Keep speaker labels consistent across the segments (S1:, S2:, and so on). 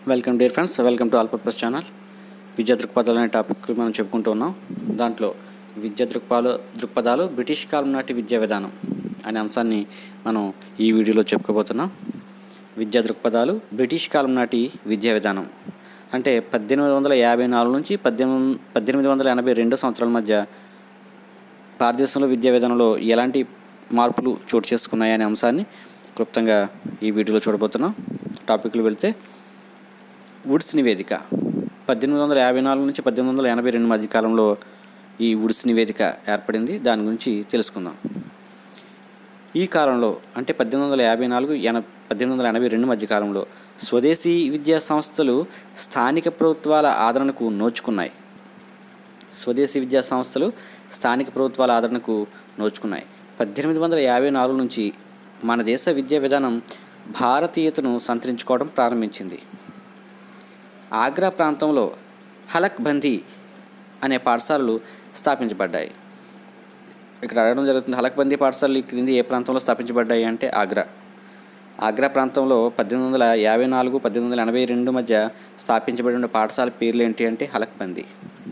S1: welcome dear friends welcome to all purpose channel Vidya Drukpathalu అనే topic మనం చెప్పుకుంటూ ఉన్నాం దాంట్లో విద్యా దృక్పథాలు దృక్పథాలు బ్రిటిష్ కాలం నాటి విద్యా విధానం అనే అంశాన్ని మనం ఈ వీడియోలో చెప్పుకోబోతున్నాం విద్యా దృక్పథాలు బ్రిటిష్ కాలం నాటి విద్యా విధానం అంటే పద్దెనిమిది వందల యాభై నాలుగు నుంచి పద్దెనిమిది పద్దెనిమిది వందల ఎనభై రెండు సంవత్సరాల మధ్య భారతదేశంలో విద్యా విధానంలో ఎలాంటి మార్పులు చోటు చేసుకున్నాయనే అంశాన్ని క్లుప్తంగా ఈ వీడియోలో చూడబోతున్నాం టాపిక్లు వెళ్తే వుడ్స్ నివేదిక పద్దెనిమిది వందల యాభై నాలుగు నుంచి పద్దెనిమిది వందల ఎనభై రెండు మధ్య కాలంలో ఈ వుడ్స్ నివేదిక ఏర్పడింది దాని గురించి తెలుసుకుందాం ఈ కాలంలో అంటే పద్దెనిమిది వందల యాభై నాలుగు ఎన పద్దెనిమిది వందల ఎనభై రెండు మధ్య కాలంలో స్వదేశీ విద్యా సంస్థలు స్థానిక ప్రభుత్వాల ఆదరణకు నోచుకున్నాయి స్వదేశీ విద్యా సంస్థలు స్థానిక ప్రభుత్వాల ఆదరణకు నోచుకున్నాయి పద్దెనిమిది వందల యాభై నాలుగు నుంచి మన దేశ విద్యా విధానం భారతీయతను సంతరించుకోవడం ప్రారంభించింది ఆగ్రా ప్రాంతంలో హలక్ బందీ అనే పాఠశాలలు స్థాపించబడ్డాయి ఇక్కడ అడగడం జరుగుతుంది హలక్ బందీ పాఠశాలలు ఈ క్రింది ఏ ప్రాంతంలో స్థాపించబడ్డాయి అంటే ఆగ్రా ఆగ్రా ప్రాంతంలో పద్దెనిమిది వందల యాభై నాలుగు పద్దెనిమిది వందల ఎనభై రెండు మధ్య స్థాపించబడిన పాఠశాల పేర్లు ఏంటి అంటే హలక్ బందీ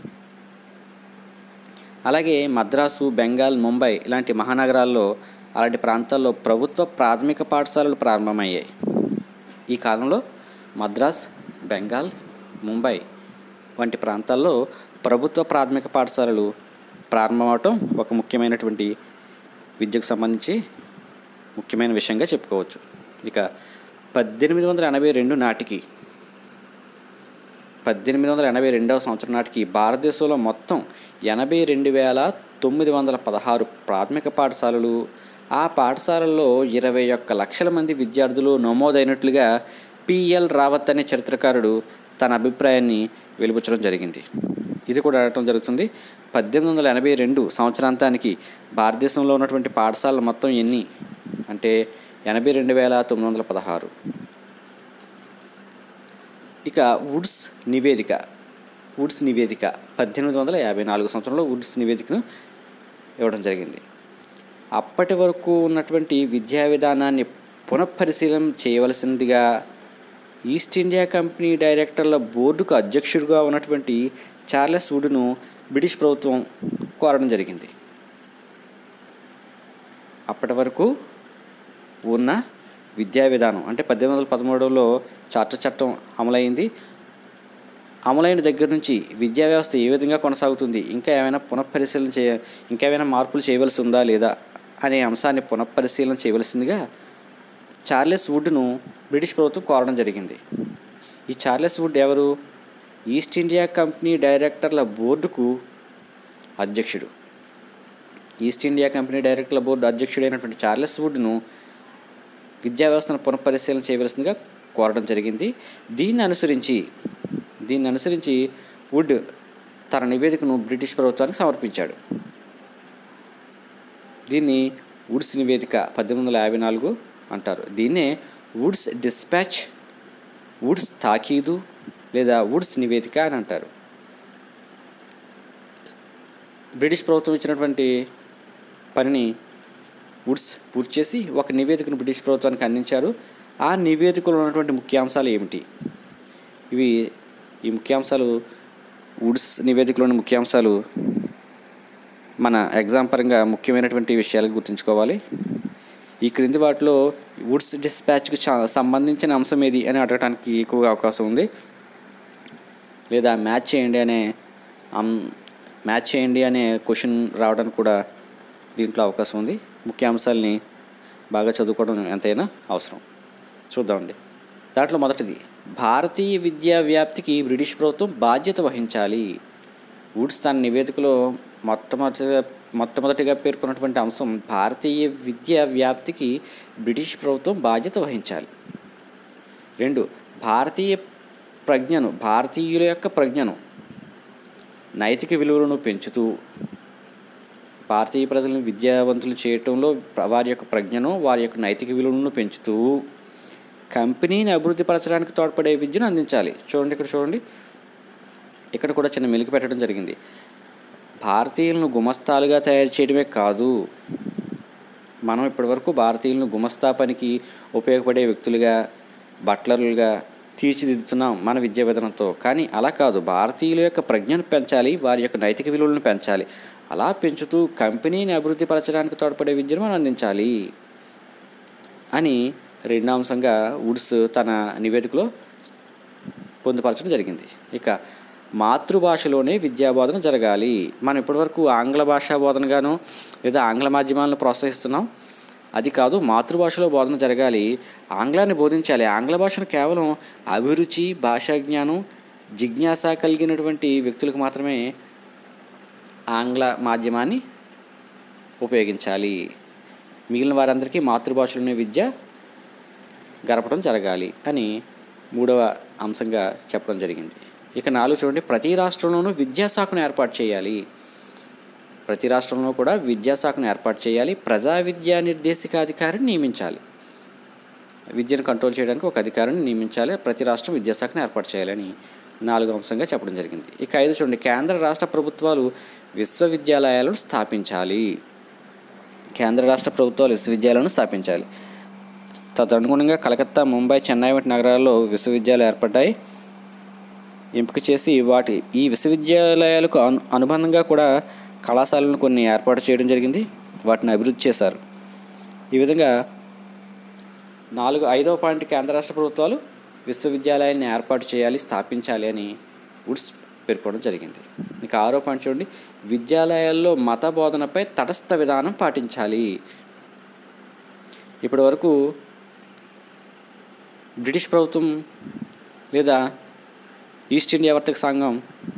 S1: అలాగే మద్రాసు బెంగాల్ ముంబై ఇలాంటి మహానగరాల్లో అలాంటి ప్రాంతాల్లో ప్రభుత్వ ప్రాథమిక పాఠశాలలు ప్రారంభమయ్యాయి ఈ కాలంలో మద్రాస్ బెంగాల్ ముంబై వంటి ప్రాంతాల్లో ప్రభుత్వ ప్రాథమిక పాఠశాలలు ప్రారంభమవటం ఒక ముఖ్యమైనటువంటి విద్యకు సంబంధించి ముఖ్యమైన విషయంగా చెప్పుకోవచ్చు ఇక పద్దెనిమిది వందల ఎనభై రెండు నాటికి పద్దెనిమిది వందల ఎనభై రెండవ సంవత్సరం నాటికి భారతదేశంలో మొత్తం ఎనభై రెండు వేల తొమ్మిది వందల పదహారు ప్రాథమిక పాఠశాలలు ఆ పాఠశాలల్లో ఇరవై ఒక్క లక్షల మంది విద్యార్థులు నమోదైనట్లుగా పిఎల్ రావత్ అనే చరిత్రకారుడు తన అభిప్రాయాన్ని వెలుబుచ్చడం జరిగింది ఇది కూడా అడగటం జరుగుతుంది పద్దెనిమిది వందల ఎనభై రెండు సంవత్సరాంతానికి భారతదేశంలో ఉన్నటువంటి పాఠశాలలు మొత్తం ఎన్ని అంటే ఎనభై రెండు వేల తొమ్మిది వందల పదహారు ఇక వుడ్స్ నివేదిక వుడ్స్ నివేదిక పద్దెనిమిది వందల యాభై నాలుగు సంవత్సరంలో వుడ్స్ నివేదికను ఇవ్వడం జరిగింది అప్పటి వరకు ఉన్నటువంటి విద్యా విధానాన్ని పునఃపరిశీలన చేయవలసిందిగా ఈస్ట్ ఇండియా కంపెనీ డైరెక్టర్ల బోర్డుకు అధ్యక్షుడిగా ఉన్నటువంటి చార్లెస్ వుడ్ను బ్రిటిష్ ప్రభుత్వం కోరడం జరిగింది అప్పటి వరకు ఉన్న విద్యా విధానం అంటే పద్దెనిమిది వందల పదమూడులో చార్టర్ చట్టం అమలైంది అమలైన దగ్గర నుంచి విద్యా వ్యవస్థ ఏ విధంగా కొనసాగుతుంది ఇంకా ఏమైనా పునఃపరిశీలన చేయ ఇంకా ఏమైనా మార్పులు చేయవలసి ఉందా లేదా అనే అంశాన్ని పునఃపరిశీలన చేయవలసిందిగా చార్లెస్ వుడ్ను బ్రిటిష్ ప్రభుత్వం కోరడం జరిగింది ఈ చార్లెస్ వుడ్ ఎవరు ఈస్ట్ ఇండియా కంపెనీ డైరెక్టర్ల బోర్డుకు అధ్యక్షుడు ఈస్ట్ ఇండియా కంపెనీ డైరెక్టర్ల బోర్డు అధ్యక్షుడైనటువంటి చార్లెస్ వుడ్ను విద్యా వ్యవస్థను పునఃపరిశీలన చేయవలసిందిగా కోరడం జరిగింది దీన్ని అనుసరించి దీన్ని అనుసరించి వుడ్ తన నివేదికను బ్రిటిష్ ప్రభుత్వానికి సమర్పించాడు దీన్ని వుడ్స్ నివేదిక పద్దెనిమిది వందల యాభై నాలుగు అంటారు దీన్నే వుడ్స్ డిస్పాచ్ వుడ్స్ తాకీదు లేదా వుడ్స్ నివేదిక అని అంటారు బ్రిటిష్ ప్రభుత్వం ఇచ్చినటువంటి పనిని వుడ్స్ పూర్తి చేసి ఒక నివేదికను బ్రిటిష్ ప్రభుత్వానికి అందించారు ఆ నివేదికలో ఉన్నటువంటి ముఖ్యాంశాలు ఏమిటి ఇవి ఈ ముఖ్యాంశాలు వుడ్స్ నివేదికలోని ముఖ్యాంశాలు మన ఎగ్జామ్ పరంగా ముఖ్యమైనటువంటి విషయాలు గుర్తుంచుకోవాలి ఈ క్రింది వాటిలో వుడ్స్ డిస్పాచ్కి సంబంధించిన అంశం ఏది అని అడగడానికి ఎక్కువగా అవకాశం ఉంది లేదా మ్యాచ్ చేయండి అనే మ్యాచ్ చేయండి అనే క్వశ్చన్ రావడానికి కూడా దీంట్లో అవకాశం ఉంది ముఖ్య అంశాలని బాగా చదువుకోవడం ఎంతైనా అవసరం చూద్దామండి దాంట్లో మొదటిది భారతీయ విద్యా వ్యాప్తికి బ్రిటిష్ ప్రభుత్వం బాధ్యత వహించాలి వుడ్స్ తన నివేదికలో మొట్టమొదటిగా మొట్టమొదటిగా పేర్కొన్నటువంటి అంశం భారతీయ విద్యా వ్యాప్తికి బ్రిటిష్ ప్రభుత్వం బాధ్యత వహించాలి రెండు భారతీయ ప్రజ్ఞను భారతీయుల యొక్క ప్రజ్ఞను నైతిక విలువలను పెంచుతూ భారతీయ ప్రజలను విద్యావంతులు చేయటంలో వారి యొక్క ప్రజ్ఞను వారి యొక్క నైతిక విలువలను పెంచుతూ కంపెనీని అభివృద్ధి పరచడానికి తోడ్పడే విద్యను అందించాలి చూడండి ఇక్కడ చూడండి ఇక్కడ కూడా చిన్న మెలికి పెట్టడం జరిగింది భారతీయులను గుమస్తాలుగా తయారు చేయడమే కాదు మనం ఇప్పటివరకు భారతీయులను గుమస్తా పనికి ఉపయోగపడే వ్యక్తులుగా బట్లర్లుగా తీర్చిదిద్దుతున్నాం మన విద్యా విధానంతో కానీ అలా కాదు భారతీయుల యొక్క ప్రజ్ఞను పెంచాలి వారి యొక్క నైతిక విలువలను పెంచాలి అలా పెంచుతూ కంపెనీని అభివృద్ధి పరచడానికి తోడ్పడే విద్యను మనం అందించాలి అని రెండో అంశంగా వుడ్స్ తన నివేదికలో పొందుపరచడం జరిగింది ఇక మాతృభాషలోనే విద్యా బోధన జరగాలి మనం ఇప్పటివరకు ఆంగ్ల భాషా బోధనగాను లేదా ఆంగ్ల మాధ్యమాలను ప్రోత్సహిస్తున్నాం అది కాదు మాతృభాషలో బోధన జరగాలి ఆంగ్లాన్ని బోధించాలి ఆంగ్ల భాషను కేవలం అభిరుచి భాషా జ్ఞానం జిజ్ఞాస కలిగినటువంటి వ్యక్తులకు మాత్రమే ఆంగ్ల మాధ్యమాన్ని ఉపయోగించాలి మిగిలిన వారందరికీ మాతృభాషలోనే విద్య గడపడం జరగాలి అని మూడవ అంశంగా చెప్పడం జరిగింది ఇక నాలుగు చూడండి ప్రతి రాష్ట్రంలోనూ విద్యాశాఖను ఏర్పాటు చేయాలి ప్రతి రాష్ట్రంలో కూడా విద్యాశాఖను ఏర్పాటు చేయాలి ప్రజా విద్యా నిర్దేశికాధికారిని నియమించాలి విద్యను కంట్రోల్ చేయడానికి ఒక అధికారిని నియమించాలి ప్రతి రాష్ట్రం విద్యాశాఖను ఏర్పాటు చేయాలని నాలుగో అంశంగా చెప్పడం జరిగింది ఇక ఐదు చూడండి కేంద్ర రాష్ట్ర ప్రభుత్వాలు విశ్వవిద్యాలయాలను స్థాపించాలి కేంద్ర రాష్ట్ర ప్రభుత్వాలు విశ్వవిద్యాలయాలను స్థాపించాలి తదనుగుణంగా కలకత్తా ముంబై చెన్నై వంటి నగరాల్లో విశ్వవిద్యాలయాలు ఏర్పడ్డాయి ఎంపిక చేసి వాటి ఈ విశ్వవిద్యాలయాలకు అను అనుబంధంగా కూడా కళాశాలను కొన్ని ఏర్పాటు చేయడం జరిగింది వాటిని అభివృద్ధి చేశారు ఈ విధంగా నాలుగు ఐదవ పాయింట్ కేంద్ర రాష్ట్ర ప్రభుత్వాలు విశ్వవిద్యాలయాన్ని ఏర్పాటు చేయాలి స్థాపించాలి అని వుడ్స్ పేర్కొనడం జరిగింది ఇక ఆరో పాయింట్ చూడండి విద్యాలయాల్లో మత బోధనపై తటస్థ విధానం పాటించాలి ఇప్పటి వరకు బ్రిటిష్ ప్రభుత్వం లేదా ఈస్ట్ ఇండియా వర్తక సంఘం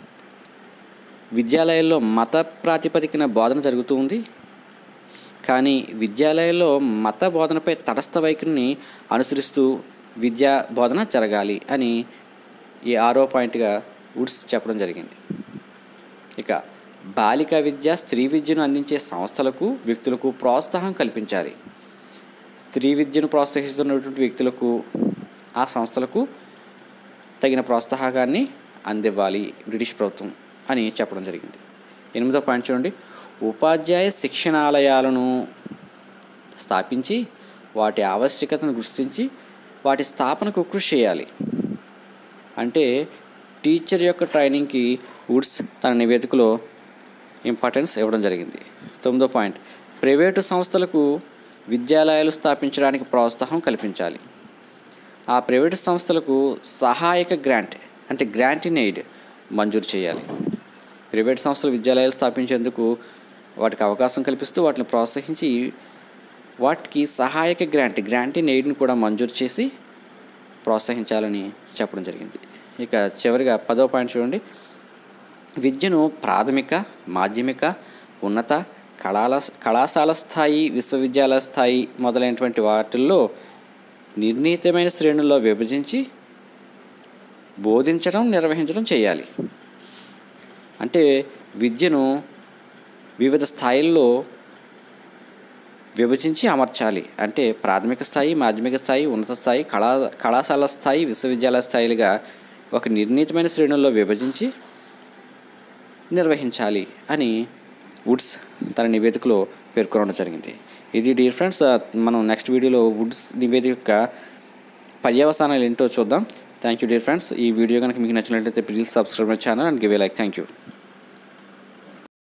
S1: విద్యాలయాల్లో మత ప్రాతిపదికన బోధన జరుగుతూ ఉంది కానీ విద్యాలయాల్లో మత బోధనపై తటస్థ వైఖరిని అనుసరిస్తూ విద్యా బోధన జరగాలి అని ఈ ఆరో పాయింట్గా వుడ్స్ చెప్పడం జరిగింది ఇక బాలిక విద్య స్త్రీ విద్యను అందించే సంస్థలకు వ్యక్తులకు ప్రోత్సాహం కల్పించాలి స్త్రీ విద్యను ప్రోత్సహిస్తున్నటువంటి వ్యక్తులకు ఆ సంస్థలకు తగిన ప్రోత్సాహకాన్ని అందివ్వాలి బ్రిటిష్ ప్రభుత్వం అని చెప్పడం జరిగింది ఎనిమిదో పాయింట్ చూడండి ఉపాధ్యాయ శిక్షణాలయాలను స్థాపించి వాటి ఆవశ్యకతను గుర్తించి వాటి స్థాపనకు కృషి చేయాలి అంటే టీచర్ యొక్క ట్రైనింగ్కి వుడ్స్ తన నివేదికలో ఇంపార్టెన్స్ ఇవ్వడం జరిగింది తొమ్మిదో పాయింట్ ప్రైవేటు సంస్థలకు విద్యాలయాలు స్థాపించడానికి ప్రోత్సాహం కల్పించాలి ఆ ప్రైవేటు సంస్థలకు సహాయక గ్రాంట్ అంటే గ్రాంట్ ఇన్ ఎయిడ్ మంజూరు చేయాలి ప్రైవేట్ సంస్థలు విద్యాలయాలు స్థాపించేందుకు వాటికి అవకాశం కల్పిస్తూ వాటిని ప్రోత్సహించి వాటికి సహాయక గ్రాంట్ గ్రాంట్ ఇన్ ఎయిడ్ని కూడా మంజూరు చేసి ప్రోత్సహించాలని చెప్పడం జరిగింది ఇక చివరిగా పదో పాయింట్ చూడండి విద్యను ప్రాథమిక మాధ్యమిక ఉన్నత కళాల కళాశాల స్థాయి విశ్వవిద్యాలయ స్థాయి మొదలైనటువంటి వాటిల్లో నిర్ణీతమైన శ్రేణుల్లో విభజించి బోధించడం నిర్వహించడం చేయాలి అంటే విద్యను వివిధ స్థాయిల్లో విభజించి అమర్చాలి అంటే ప్రాథమిక స్థాయి మాధ్యమిక స్థాయి ఉన్నత స్థాయి కళా కళాశాల స్థాయి విశ్వవిద్యాలయ స్థాయిలుగా ఒక నిర్ణీతమైన శ్రేణుల్లో విభజించి నిర్వహించాలి అని వుడ్స్ తన నివేదికలో పేర్కొనడం జరిగింది ఇది డియర్ ఫ్రెండ్స్ మనం నెక్స్ట్ వీడియోలో వుడ్స్ నివేదిక యొక్క పర్యవసానాలు ఏంటో చూద్దాం థ్యాంక్ యూ డియర్ ఫ్రెండ్స్ ఈ వీడియో కనుక మీకు నచ్చినట్లయితే please subscribe my channel and give a like thank you